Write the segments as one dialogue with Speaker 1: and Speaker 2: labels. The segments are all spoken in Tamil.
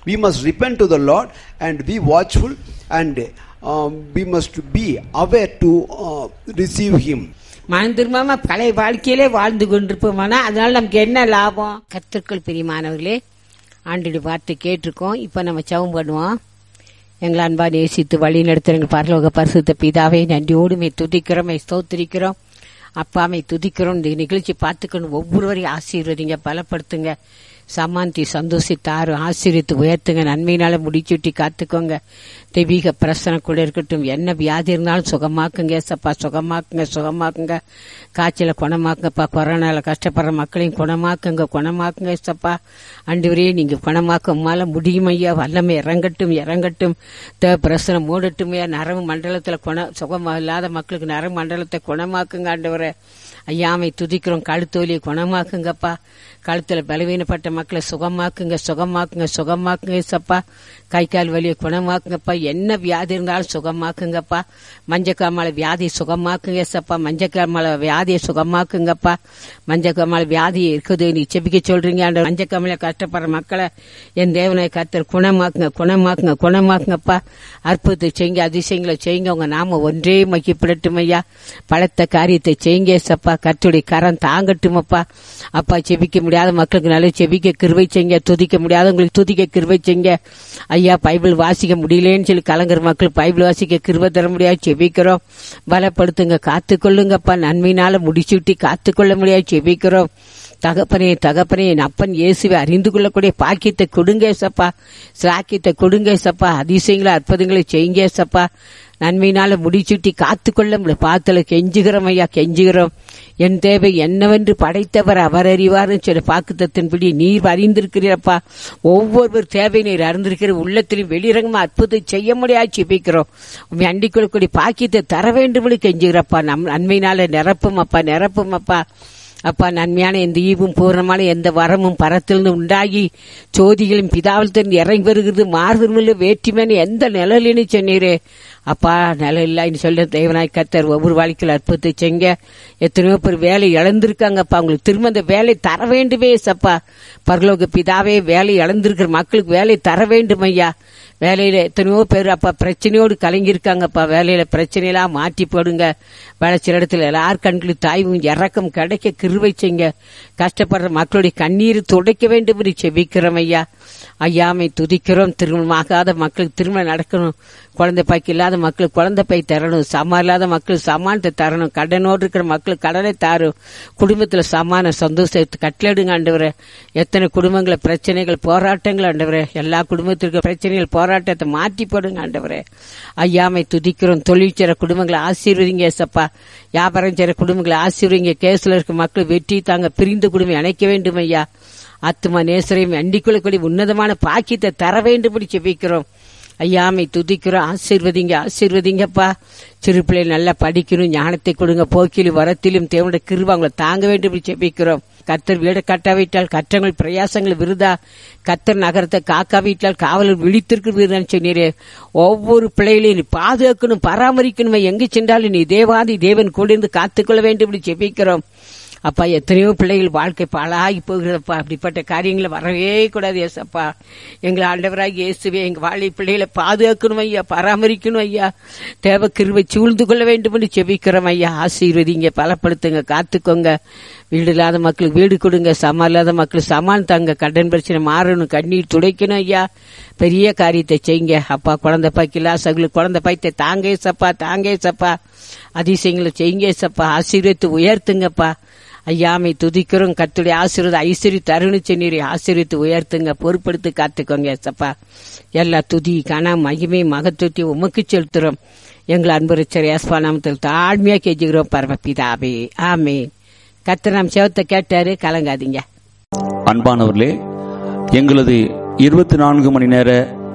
Speaker 1: we must repent to the Lord and be watchful and um, we must be aware to uh, receive Him.
Speaker 2: மனம் திரும்பாம பழைய வாழ்க்கையிலே வாழ்ந்து கொண்டிருப்போமானா அதனால நமக்கு என்ன லாபம் கத்திற்குள் பிரியமானவர்களே ஆண்டு பார்த்து கேட்டிருக்கோம் இப்ப நம்ம சவம் பண்ணுவோம் எங்களை அன்பா நேசித்து வழி நடத்துறங்க பரலோக பரிசுத்த பிதாவை நன்றியோடு மே துதிக்கிறோம் மே ஸ்தோத்திரிக்கிறோம் அப்பாமை துதிக்கிறோம் இந்த நிகழ்ச்சி பார்த்துக்கணும் ஒவ்வொருவரையும் ஆசீர்வதிங்க பலப்படுத்துங்க சமாந்தி சந்தோஷித்தாரு ஆசீர்வித்து உயர்த்துங்க நன்மையினால முடிச்சுட்டி காத்துக்கோங்க தெய்வீக பிரசனை கூட இருக்கட்டும் என்ன வியாதி இருந்தாலும் சுகமாக்குங்க ஏசப்பா சுகமாக்குங்க சுகமாக்குங்க காய்ச்சல குணமாக்குங்கப்பா கொரோனால கஷ்டப்படுற மக்களையும் குணமாக்குங்க குணமாக்குங்க ஏசப்பா அன்றுவரே நீங்க குணமாக்க உம்மால முடியும் ஐயா வல்லமை இறங்கட்டும் இறங்கட்டும் தேவ பிரசனை மூடட்டும் ஐயா நரம்பு மண்டலத்துல குண சுகம் இல்லாத மக்களுக்கு நரம்பு மண்டலத்தை குணமாக்குங்க ஆண்டவரே ஐயாமை துதிக்கிறோம் கழுத்தோலியை குணமாக்குங்கப்பா கழுத்துல பலவீனப்பட்ட மக்களை சுகமாக்குங்க சுகமாக்குங்க சுகமாக்குங்க சப்பா கை கால் வலியை குணமாக்குங்கப்பா என்ன வியாதி இருந்தாலும் சுகமாக்குங்கப்பா மஞ்சக்காமல வியாதி சுகமாக்குங்க சப்பா மஞ்சக்காமல வியாதியை சுகமாக்குங்கப்பா மஞ்சக்காமல வியாதி இருக்குது நீ செபிக்க சொல்றீங்க அந்த மஞ்சக்காமல கஷ்டப்படுற மக்களை என் தேவனை கத்தர் குணமாக்குங்க குணமாக்குங்க குணமாக்குங்கப்பா அற்புதத்தை செய்யுங்க அதிசயங்களை செய்யுங்க உங்க நாம ஒன்றே மக்கிப்படட்டும் ஐயா பலத்த காரியத்தை செய்யுங்க சப்பா கத்துடைய கரம் தாங்கட்டுமப்பா அப்பா செபிக்க முடியாத மக்களுக்கு நல்ல செபிக்க கிருவை செய்யுங்க துதிக்க முடியாதவங்களுக்கு துதிக்க கிருவை செய்யுங்க ஐயா பைபிள் வாசிக்க முடியலன்னு சொல்லி கலங்குற மக்கள் பைபிள் வாசிக்க கிருவை தர முடியாது செபிக்கிறோம் பலப்படுத்துங்க காத்துக்கொள்ளுங்கப்பா நன்மையினால முடிச்சுட்டி காத்துக்கொள்ள முடியாது செபிக்கிறோம் தகப்பனே தகப்பனே என் அப்பன் இயேசுவை அறிந்து கொள்ளக்கூடிய பாக்கியத்தை கொடுங்க சப்பா சாக்கியத்தை கொடுங்க சப்பா அதிசயங்களை அற்புதங்களை செய்யுங்க சப்பா நன்மையினால முடிச்சுட்டி காத்துக்கொள்ள முடியும் பாத்துல கெஞ்சுகிறோம் ஐயா கெஞ்சுகிறோம் என் தேவை என்னவென்று படைத்தவர் அவர் அறிவார்னு சொல்லி பாக்குத்தத்தின்படி நீர் அறிந்திருக்கிறீரப்பா ஒவ்வொரு தேவை நீர் அறிந்திருக்கிற உள்ளத்திலும் வெளிரங்கமா அற்புதம் செய்ய முடியாது சிபிக்கிறோம் உண்மை அண்டிக் கொள்ளக்கூடிய பாக்கியத்தை தர வேண்டும் கெஞ்சுகிறப்பா நம் நன்மையினால நிரப்பும் அப்பா நிரப்பும் அப்பா அப்பா நன்மையான எந்த ஈவும் பூர்ணமான எந்த வரமும் பரத்திலிருந்து உண்டாகி சோதிகளும் பிதாவில் திறந்து இறங்கி வருகிறது மாறுதல் வேற்றுமையான எந்த நிழலின்னு சொன்னீரே அப்பா நிலம் இல்லைன்னு சொல்ல தேவனாய் கத்தர் ஒவ்வொரு வாழ்க்கையில் அற்புதத்தை செய்ங்க எத்தனையோ பேர் வேலை இழந்திருக்காங்கப்பா அவங்களுக்கு திரும்ப அந்த வேலை தர வேண்டுமே சப்பா பரலோக பிதாவே வேலை இழந்திருக்கிற மக்களுக்கு வேலை தர வேண்டும் ஐயா வேலையில எத்தனையோ பேர் அப்பா பிரச்சனையோடு கலங்கியிருக்காங்கப்பா வேலையில பிரச்சனையெல்லாம் மாற்றி போடுங்க வேலை சில இடத்துல எல்லார் கண்களுக்கு தாய்வும் இறக்கம் கிடைக்க கிருவை செய்ங்க கஷ்டப்படுற மக்களுடைய கண்ணீர் துடைக்க வேண்டும் என்று செபிக்கிறோம் ஐயா ஐயாமை துதிக்கிறோம் திருமணமாகாத மக்களுக்கு திருமணம் நடக்கணும் குழந்தை பாய்க்கு இல்லாத மக்களுக்கு குழந்தை பை தரணும் சமா இல்லாத மக்களுக்கு சமானத்தை தரணும் கடனோடு இருக்கிற மக்களுக்கு கடனை தாரும் குடும்பத்துல சமான சந்தோஷத்தை கட்டளிடுங்க ஆண்டவரே எத்தனை குடும்பங்கள பிரச்சனைகள் போராட்டங்கள் ஆண்டவரே எல்லா குடும்பத்திற்கு பிரச்சனைகள் போராட்டத்தை மாற்றி போடுங்க ஆண்டவரே ஐயாமை துதிக்கிறோம் தொழில் செய்ற குடும்பங்களை ஆசீர்வதிங்க ஏசப்பா வியாபாரம் செய்ற குடும்பங்களை ஆசீர்வதிங்க கேஸ்ல இருக்க மக்கள் வெற்றி தாங்க பிரிந்த குடும்பம் இணைக்க வேண்டும் ஐயா ஆத்மா நேசரையும் அண்டிக்குள்ளக்கூடிய உன்னதமான பாக்கியத்தை தர வேண்டும்படி செபிக்கிறோம் ஐயாமை துதிக்கிறோம் ஆசீர்வதிங்க ஆசீர்வதிங்கப்பா சிறு பிள்ளை நல்லா படிக்கணும் ஞானத்தை கொடுங்க போக்கிலும் வரத்திலும் தேவனுடைய கிருப அவங்களை தாங்க வேண்டும் செபிக்கிறோம் கத்தர் வீட கட்டாவிட்டால் கற்றங்கள் பிரயாசங்கள் விருதா கத்தர் நகரத்தை காக்காவிட்டால் காவலர் விழித்திருக்கு விருதான்னு சொன்னீரே ஒவ்வொரு பிள்ளைகளையும் நீ பாதுகாக்கணும் பராமரிக்கணும் எங்கு சென்றாலும் நீ தேவாதி தேவன் கூட இருந்து காத்துக்கொள்ள வேண்டும் செபிக்கிறோம் அப்பா எத்தனையோ பிள்ளைகள் வாழ்க்கை பாழாகி போகிறதப்பா அப்படிப்பட்ட காரியங்களை வரவே கூடாது ஏசப்பா எங்களை ஆண்டவராக இயேசுவே எங்க வாழை பிள்ளைகளை பாதுகாக்கணும் ஐயா பராமரிக்கணும் ஐயா தேவ கிருவை சூழ்ந்து கொள்ள வேண்டும் என்று செபிக்கிறோம் ஐயா ஆசீர்வதிங்க பலப்படுத்துங்க காத்துக்கோங்க வீடு இல்லாத மக்களுக்கு வீடு கொடுங்க சமா இல்லாத மக்களுக்கு சமான் தாங்க கடன் பிரச்சனை மாறணும் கண்ணீர் துடைக்கணும் ஐயா பெரிய காரியத்தை செய்யுங்க அப்பா குழந்தை பாய்க்கில்லா சகுலு குழந்தை பாய்த்தை தாங்க சப்பா தாங்க சப்பா அதிசயங்களை செய்யுங்க சப்பா ஆசீர்வத்து உயர்த்துங்கப்பா ஐயாமை துதிக்கிறோம் கத்துடைய ஆசீர்வாத ஐஸ்வரி தருணு சென்னீரை ஆசீர்வித்து உயர்த்துங்க பொறுப்படுத்தி காத்துக்கோங்க சப்பா எல்லா துதி கன மகிமை மகத்துவத்தை உமக்கு செலுத்துறோம் எங்கள் அன்புரச்சர் ஏஸ்பா நாமத்தில் தாழ்மையா கெஞ்சுகிறோம் பரமபிதாவே ஆமே கத்து நாம் செவத்தை கேட்டாரு கலங்காதீங்க
Speaker 3: அன்பானவர்களே எங்களது இருபத்தி நான்கு மணி நேர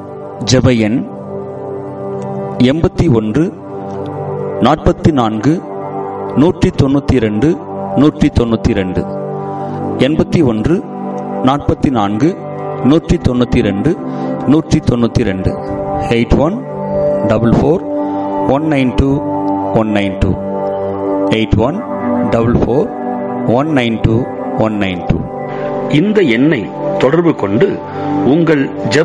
Speaker 3: ஜெப எண் எண்பத்தி ஒன்று நாற்பத்தி நான்கு நூற்றி தொண்ணூற்றி ரெண்டு நூற்றி தொண்ணூற்றி ரெண்டு எண்பத்தி ஒன்று நாற்பத்தி நான்கு நூற்றி தொண்ணூற்றி ரெண்டு நூற்றி தொண்ணூற்றி ரெண்டு eight one double four one nine two one nine two eight one double four one nine two one nine two
Speaker 4: இந்த எண்ணை தொடர்பு கொண்டு உங்கள் ஜெப